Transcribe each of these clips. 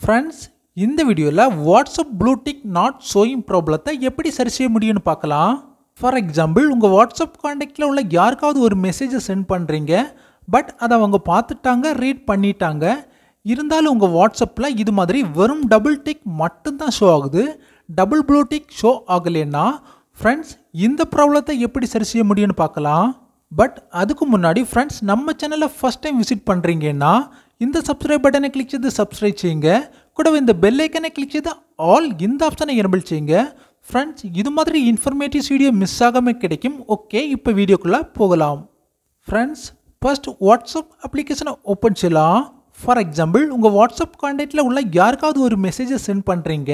friends இந்த வீடியோவில் WhatsApp blue tick not showing ப்ராப்ளத்தை எப்படி சரி செய்ய முடியும்னு பார்க்கலாம் ஃபார் எக்ஸாம்பிள் உங்கள் வாட்ஸ்அப் காண்டாக்டில் உள்ள யாருக்காவது ஒரு மெசேஜை சென்ட் பண்ணுறீங்க பட் அதை அவங்க பார்த்துட்டாங்க ரீட் பண்ணிட்டாங்க இருந்தாலும் உங்கள் வாட்ஸ்அப்பில் இது மாதிரி வெறும் டபுள் டிக் மட்டும்தான் ஷோ ஆகுது டபுள் ப்ளூ டிக் ஷோ ஆகலைன்னா ஃப்ரெண்ட்ஸ் இந்த ப்ராப்ளத்தை எப்படி சரி செய்ய முடியும்னு பார்க்கலாம் பட் அதுக்கு முன்னாடி ஃப்ரெண்ட்ஸ் நம்ம சேனலை ஃபஸ்ட் டைம் விசிட் பண்ணுறீங்கன்னா இந்த சப்ஸ்கிரைப் பட்டனை கிளிக் செய்து சப்ஸ்கிரைப் செய்யுங்க கூடவே இந்த பெல் ஐக்கனை கிளிக் செய்து ஆல் இந்த ஆப்ஷனை எனபிள் செய்யுங்க ஃப்ரெண்ட்ஸ் இது மாதிரி இன்ஃபர்மேட்டிவ் வீடியோ மிஸ் ஆகாமல் கிடைக்கும் ஓகே இப்போ வீடியோக்குள்ளே போகலாம் ஃப்ரெண்ட்ஸ் ஃபர்ஸ்ட் வாட்ஸ்அப் அப்ளிகேஷனை ஓப்பன் செய்யலாம் ஃபார் எக்ஸாம்பிள் உங்கள் வாட்ஸ்அப் கான்டாக்டில் உள்ள யாருக்காவது ஒரு மெசேஜை சென்ட் பண்ணுறீங்க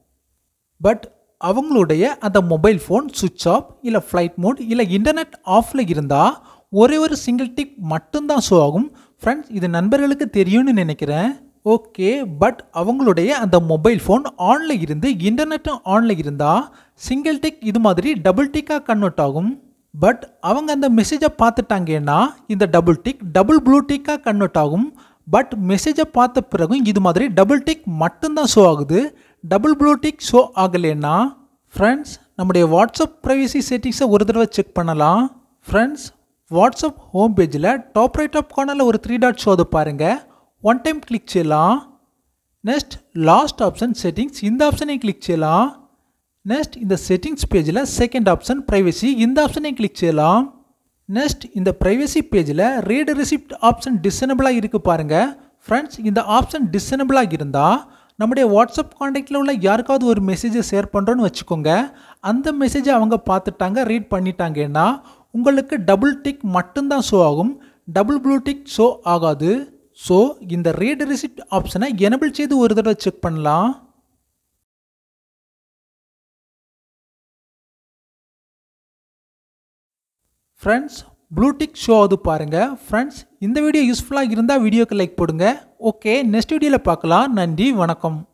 பட் அவங்களுடைய அந்த மொபைல் ஃபோன் சுவிட்ச் ஆஃப் இல்லை ஃப்ளைட் மோட் இல்லை இன்டர்நெட் ஆஃபில் இருந்தால் ஒரே ஒரு சிங்கிள் டிக் மட்டும்தான் ஷோ ஆகும் ஃப்ரெண்ட்ஸ் இது நண்பர்களுக்கு தெரியும்னு நினைக்கிறேன் ஓகே பட் அவங்களுடைய அந்த மொபைல் ஃபோன் ஆனில் இருந்து இன்டர்நெட்டும் ஆனில் இருந்தால் சிங்கிள் டிக் இது மாதிரி டபுள் டிக்காக கன்வெர்ட் ஆகும் பட் அவங்க அந்த மெசேஜை பார்த்துட்டாங்கன்னா இந்த டபுள் டிக் டபுள் ப்ளூ டிக்காக கன்வெர்ட் ஆகும் பட் மெசேஜை பார்த்த பிறகும் இது மாதிரி டபுள் டிக் மட்டும்தான் ஷோ ஆகுது டபுள் ப்ளூ டிக் ஷோ ஆகலைன்னா ஃப்ரெண்ட்ஸ் நம்முடைய வாட்ஸ்அப் ப்ரைவசி செட்டிங்ஸை ஒரு தடவை செக் பண்ணலாம் ஃப்ரெண்ட்ஸ் வாட்ஸ்அப் ஹோம் பேஜில் டாப் ரைட் ஆப் கார்னரில் ஒரு த்ரீ டாட் ஷோ அதை பாருங்கள் ஒன் டைம் கிளிக் செய்யலாம் நெக்ஸ்ட் லாஸ்ட் ஆப்ஷன் செட்டிங்ஸ் இந்த ஆப்ஷனையும் கிளிக் செய்யலாம் நெக்ஸ்ட் இந்த செட்டிங்ஸ் பேஜில் செகண்ட் ஆப்ஷன் ப்ரைவசி இந்த ஆப்ஷனையும் கிளிக் செய்யலாம் நெக்ஸ்ட் இந்த ப்ரைவசி பேஜில் ரீட் ரிசிப்ட் ஆப்ஷன் டிசனபிளாக இருக்குது பாருங்கள் ஃப்ரெண்ட்ஸ் இந்த ஆப்ஷன் டிசனபிளாக இருந்தால் நம்முடைய வாட்ஸ்அப் காண்டாக்டில் உள்ள யாருக்காவது ஒரு மெசேஜை ஷேர் பண்ணுறோன்னு வச்சுக்கோங்க அந்த மெசேஜை அவங்க பார்த்துட்டாங்க ரீட் பண்ணிட்டாங்கன்னா உங்களுக்கு டபுள் டிக் மட்டும்தான் ஷோ ஆகும் டபுள் ப்ளூ டிக் ஷோ ஆகாது ஸோ இந்த ரீட் ரிசிப்ட் ஆப்ஷனை எனபிள் செய்து ஒரு தடவை செக் பண்ணலாம் ஃப்ரெண்ட்ஸ் ப்ளூடிக் ஷோ அது பாருங்கள் ஃப்ரெண்ட்ஸ் இந்த வீடியோ யூஸ்ஃபுல்லாக இருந்தால் வீடியோக்கு லைக் போடுங்க ஓகே நெக்ஸ்ட் வீடியோவில் பார்க்கலாம் நன்றி வணக்கம்